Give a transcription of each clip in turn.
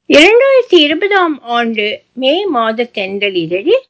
இரண்டாயிரத்தி இருபதாம் ஆண்டு மே மாத தென்றல் இதழில்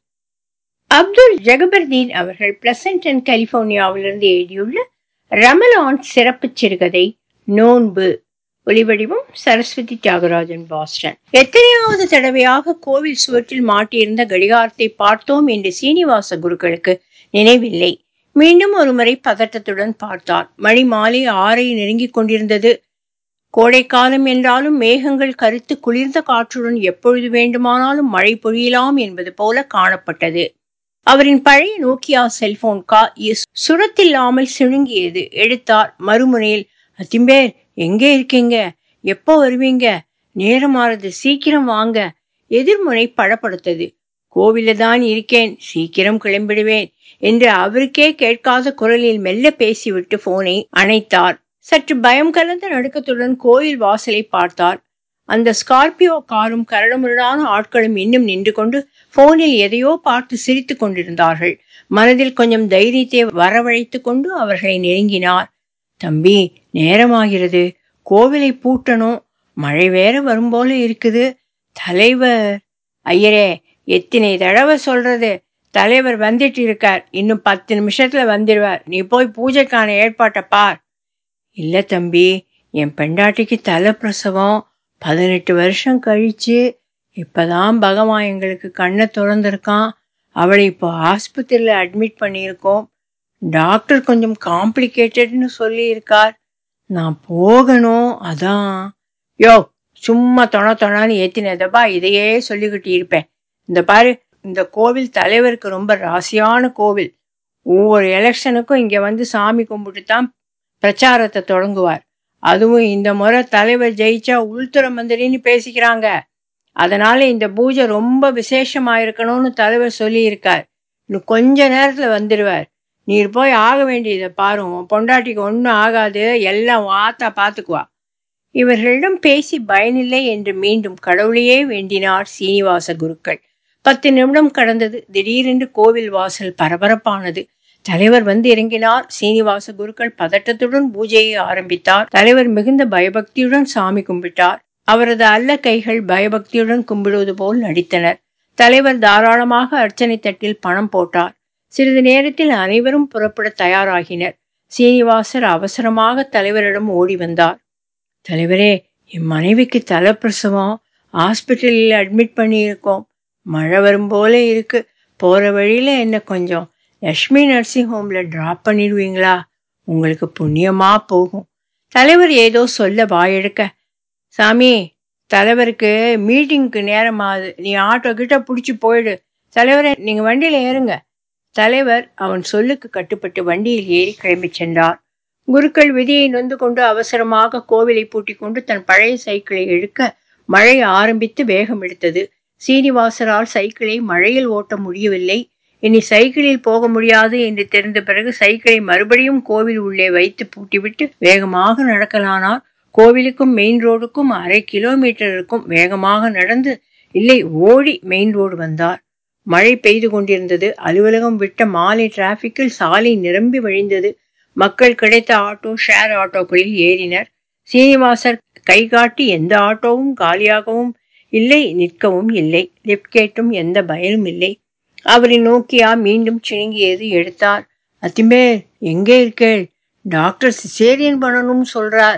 அப்துல் ஜகபர்தீன் அவர்கள் பிளசன்டன் கலிபோர்னியாவிலிருந்து எழுதியுள்ள ரமலான் சிறப்பு சிறுகதை நோன்பு ஒலிவடிவம் சரஸ்வதி தியாகராஜன் பாஸ்டன் எத்தனையாவது தடவையாக கோவில் சுவற்றில் மாட்டியிருந்த கடிகாரத்தை பார்த்தோம் என்று சீனிவாச குருக்களுக்கு நினைவில்லை மீண்டும் ஒருமுறை பதட்டத்துடன் பார்த்தார் மணி மாலை ஆறை நெருங்கிக் கொண்டிருந்தது கோடைக்காலம் என்றாலும் மேகங்கள் கருத்து குளிர்ந்த காற்றுடன் எப்பொழுது வேண்டுமானாலும் மழை பொழியலாம் என்பது போல காணப்பட்டது அவரின் பழைய நோக்கியா செல்போன் கா சுரத்தில்லாமல் சிணுங்கியது எடுத்தார் மறுமுனையில் அத்திம்பேர் எங்கே இருக்கீங்க எப்போ வருவீங்க நேரமானது சீக்கிரம் வாங்க எதிர்முனை படப்படுத்தது கோவில தான் இருக்கேன் சீக்கிரம் கிளம்பிடுவேன் என்று அவருக்கே கேட்காத குரலில் மெல்ல பேசிவிட்டு போனை அணைத்தார் சற்று பயம் கலந்த நடுக்கத்துடன் கோயில் வாசலை பார்த்தார் அந்த ஸ்கார்பியோ காரும் கரடுமுரடான ஆட்களும் இன்னும் நின்று கொண்டு போனில் எதையோ பார்த்து சிரித்து கொண்டிருந்தார்கள் மனதில் கொஞ்சம் தைரியத்தை வரவழைத்து கொண்டு அவர்களை நெருங்கினார் தம்பி நேரமாகிறது கோவிலை பூட்டணும் மழை வேற வரும் போல இருக்குது தலைவர் ஐயரே எத்தனை தடவை சொல்றது தலைவர் வந்துட்டு இருக்கார் இன்னும் பத்து நிமிஷத்துல வந்துடுவார் நீ போய் பூஜைக்கான ஏற்பாட்டை பார் இல்ல தம்பி என் பெண்டாட்டிக்கு தலை பிரசவம் பதினெட்டு வருஷம் கழிச்சு இப்பதான் பகவான் எங்களுக்கு கண்ணை திறந்திருக்கான் அவளை இப்போ ஆஸ்பத்திரியில் அட்மிட் பண்ணியிருக்கோம் டாக்டர் கொஞ்சம் காம்ப்ளிகேட்டட்னு சொல்லியிருக்கார் நான் போகணும் அதான் யோ சும்மா தொண தொணான்னு ஏத்தினதப்பா இதையே சொல்லிக்கிட்டு இருப்பேன் இந்த பாரு இந்த கோவில் தலைவருக்கு ரொம்ப ராசியான கோவில் ஒவ்வொரு எலெக்ஷனுக்கும் இங்க வந்து சாமி கும்பிட்டு தான் பிரச்சாரத்தை தொடங்குவார் அதுவும் இந்த முறை தலைவர் ஜெயிச்சா உள்துறை மந்திரின்னு பேசிக்கிறாங்க அதனால இந்த பூஜை ரொம்ப விசேஷமா இருக்கணும்னு தலைவர் சொல்லியிருக்கார் இன்னும் கொஞ்ச நேரத்துல வந்துடுவார் நீர் போய் ஆக வேண்டியதை பாரும் பொண்டாட்டிக்கு ஒன்றும் ஆகாது எல்லாம் ஆத்தா பார்த்துக்குவா இவர்களிடம் பேசி பயனில்லை என்று மீண்டும் கடவுளையே வேண்டினார் சீனிவாச குருக்கள் பத்து நிமிடம் கடந்தது திடீரென்று கோவில் வாசல் பரபரப்பானது தலைவர் வந்து இறங்கினார் சீனிவாச குருக்கள் பதட்டத்துடன் பூஜையை ஆரம்பித்தார் தலைவர் மிகுந்த பயபக்தியுடன் சாமி கும்பிட்டார் அவரது அல்ல கைகள் பயபக்தியுடன் கும்பிடுவது போல் நடித்தனர் தலைவர் தாராளமாக அர்ச்சனை தட்டில் பணம் போட்டார் சிறிது நேரத்தில் அனைவரும் புறப்பட தயாராகினர் சீனிவாசர் அவசரமாக தலைவரிடம் ஓடி வந்தார் தலைவரே என் மனைவிக்கு தலைப்பிரசவம் ஹாஸ்பிட்டலில் அட்மிட் பண்ணியிருக்கோம் மழை வரும் போல இருக்கு போற வழியில என்ன கொஞ்சம் லக்ஷ்மி நர்சிங் ஹோம்ல டிராப் பண்ணிடுவீங்களா உங்களுக்கு புண்ணியமா போகும் தலைவர் ஏதோ சொல்ல வாயெடுக்க சாமி தலைவருக்கு மீட்டிங்க்கு நேரமாகுது நீ ஆட்டோ கிட்ட பிடிச்சி போயிடு தலைவரை நீங்க வண்டியில ஏறுங்க தலைவர் அவன் சொல்லுக்கு கட்டுப்பட்டு வண்டியில் ஏறி கிளம்பி சென்றார் குருக்கள் விதியை நொந்து கொண்டு அவசரமாக கோவிலை பூட்டிக் கொண்டு தன் பழைய சைக்கிளை இழுக்க மழை ஆரம்பித்து வேகம் எடுத்தது சீனிவாசரால் சைக்கிளை மழையில் ஓட்ட முடியவில்லை இனி சைக்கிளில் போக முடியாது என்று தெரிந்த பிறகு சைக்கிளை மறுபடியும் கோவில் உள்ளே வைத்து பூட்டிவிட்டு வேகமாக நடக்கலானார் கோவிலுக்கும் மெயின் ரோடுக்கும் அரை கிலோமீட்டருக்கும் வேகமாக நடந்து இல்லை ஓடி மெயின் ரோடு வந்தார் மழை பெய்து கொண்டிருந்தது அலுவலகம் விட்ட மாலை டிராபிக்கில் சாலை நிரம்பி வழிந்தது மக்கள் கிடைத்த ஆட்டோ ஷேர் ஆட்டோக்களில் ஏறினர் சீனிவாசர் கை காட்டி எந்த ஆட்டோவும் காலியாகவும் இல்லை நிற்கவும் இல்லை லிப்ட் கேட்டும் எந்த பயனும் இல்லை அவரை நோக்கியா மீண்டும் சிணுங்கியது எடுத்தார் அத்திம்பேர் எங்கே இருக்கேள் டாக்டர் சிசேரியன் பண்ணணும்னு சொல்றார்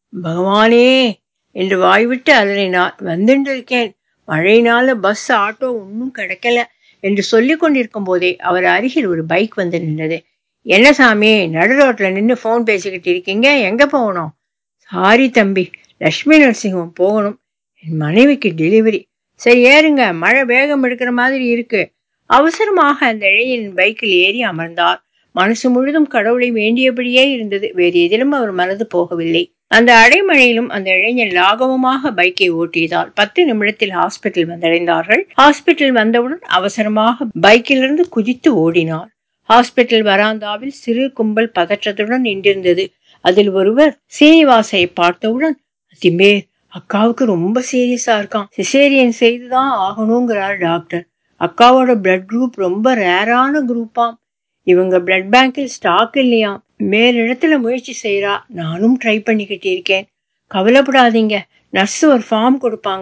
பகவானே என்று வாய்விட்டு அலறினார் வந்துட்டு இருக்கேன் மழையினால பஸ் ஆட்டோ ஒன்றும் கிடைக்கல என்று சொல்லிக் கொண்டிருக்கும் போதே அவர் அருகில் ஒரு பைக் வந்து நின்றது என்ன சாமி நடு ரோட்ல நின்று ஃபோன் பேசிக்கிட்டு இருக்கீங்க எங்க போகணும் சாரி தம்பி லக்ஷ்மி நரசிங்கம் போகணும் என் மனைவிக்கு டெலிவரி சரி ஏறுங்க மழை வேகம் எடுக்கிற மாதிரி இருக்கு அவசரமாக அந்த இளைஞன் பைக்கில் ஏறி அமர்ந்தார் மனசு முழுதும் கடவுளை வேண்டியபடியே இருந்தது வேறு எதிலும் அவர் மனது போகவில்லை அந்த அடைமழையிலும் அந்த இளைஞன் லாகவமாக பைக்கை ஓட்டியதால் பத்து நிமிடத்தில் ஹாஸ்பிட்டல் வந்தடைந்தார்கள் ஹாஸ்பிட்டல் வந்தவுடன் அவசரமாக பைக்கிலிருந்து குதித்து ஓடினார் ஹாஸ்பிட்டல் வராந்தாவில் சிறு கும்பல் பதற்றத்துடன் நின்றிருந்தது அதில் ஒருவர் சீனிவாசை பார்த்தவுடன் திம்பேர் அக்காவுக்கு ரொம்ப சீரியஸா இருக்கான் சிசேரியன் செய்துதான் ஆகணுங்கிறார் டாக்டர் அக்காவோட பிளட் குரூப் ரொம்ப ரேரான குரூப்பாம் இவங்க பிளட் பேங்கில் ஸ்டாக் இல்லையாம் மேலிடத்துல முயற்சி செய்யறா நானும் ட்ரை பண்ணிக்கிட்டு இருக்கேன் கவலைப்படாதீங்க நர்ஸ் ஒரு ஃபார்ம் கொடுப்பாங்க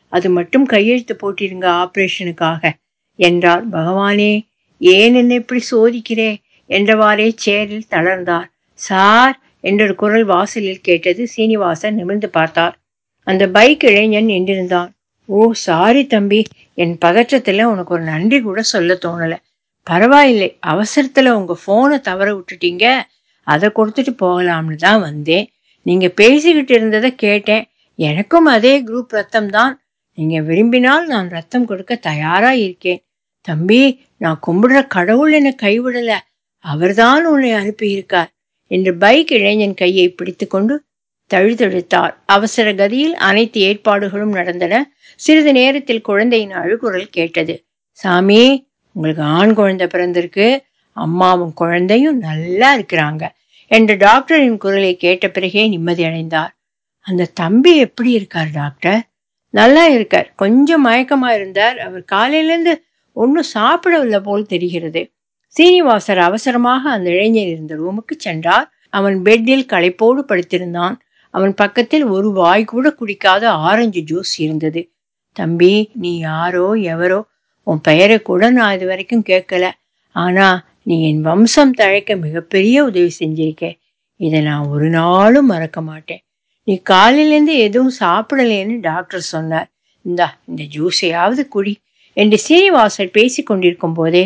அது மட்டும் கையெழுத்து போட்டிருங்க ஆபரேஷனுக்காக என்றார் பகவானே ஏன் என்னை இப்படி சோதிக்கிறே என்றவாறே சேரில் தளர்ந்தார் சார் என்றொரு குரல் வாசலில் கேட்டது சீனிவாசன் நிமிர்ந்து பார்த்தார் அந்த பைக் இளைஞன் நின்றிருந்தான் ஓ சாரி தம்பி என் பதற்றத்துல உனக்கு ஒரு நன்றி கூட சொல்ல தோணல பரவாயில்லை அவசரத்துல உங்க போனை தவற விட்டுட்டீங்க அதை கொடுத்துட்டு போகலாம்னு தான் வந்தேன் நீங்க பேசிக்கிட்டு இருந்ததை கேட்டேன் எனக்கும் அதே குரூப் ரத்தம் தான் நீங்க விரும்பினால் நான் ரத்தம் கொடுக்க தயாரா இருக்கேன் தம்பி நான் கும்பிடுற கடவுள் என்னை கைவிடல அவர்தான் உன்னை அனுப்பியிருக்கார் என்று பைக் இளைஞன் கையை பிடித்துக்கொண்டு தழுதழுத்தார் அவசர கதியில் அனைத்து ஏற்பாடுகளும் நடந்தன சிறிது நேரத்தில் குழந்தையின் அழுகுரல் கேட்டது சாமி உங்களுக்கு ஆண் குழந்தை பிறந்திருக்கு அம்மாவும் குழந்தையும் நல்லா இருக்கிறாங்க என்ற டாக்டரின் குரலை கேட்ட பிறகே நிம்மதி அடைந்தார் அந்த தம்பி எப்படி இருக்கார் டாக்டர் நல்லா இருக்கார் கொஞ்சம் மயக்கமா இருந்தார் அவர் காலையிலேருந்து ஒன்றும் சாப்பிடவில்லை போல் தெரிகிறது சீனிவாசர் அவசரமாக அந்த இளைஞர் இருந்த ரூமுக்கு சென்றார் அவன் பெட்டில் களைப்போடு படுத்திருந்தான் அவன் பக்கத்தில் ஒரு வாய் கூட குடிக்காத ஆரஞ்சு ஜூஸ் இருந்தது தம்பி நீ யாரோ எவரோ உன் பெயரை கூட நான் இது வரைக்கும் கேட்கல ஆனா நீ என் வம்சம் தழைக்க மிகப்பெரிய உதவி செஞ்சிருக்க இதை நான் ஒரு நாளும் மறக்க மாட்டேன் நீ காலையிலேருந்து எதுவும் சாப்பிடலேன்னு டாக்டர் சொன்னார் இந்தா இந்த ஜூஸையாவது குடி என்று சீனிவாசர் பேசி கொண்டிருக்கும் போதே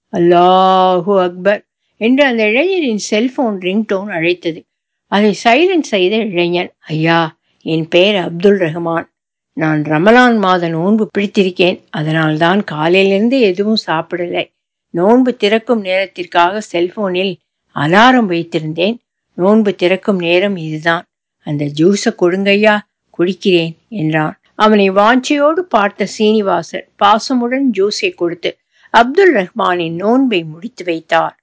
அல்லாஹூ அக்பர் என்று அந்த இளைஞரின் செல்போன் ரிங்டோன் அழைத்தது அதை சைலண்ட் செய்த இளைஞன் ஐயா என் பெயர் அப்துல் ரஹ்மான் நான் ரமலான் மாத நோன்பு பிடித்திருக்கேன் அதனால்தான் காலையிலிருந்து எதுவும் சாப்பிடலை நோன்பு திறக்கும் நேரத்திற்காக செல்போனில் அலாரம் வைத்திருந்தேன் நோன்பு திறக்கும் நேரம் இதுதான் அந்த ஜூஸை கொடுங்கய்யா குடிக்கிறேன் என்றான் அவனை வாஞ்சியோடு பார்த்த சீனிவாசர் பாசமுடன் ஜூஸை கொடுத்து அப்துல் ரஹ்மானின் நோன்பை முடித்து வைத்தார்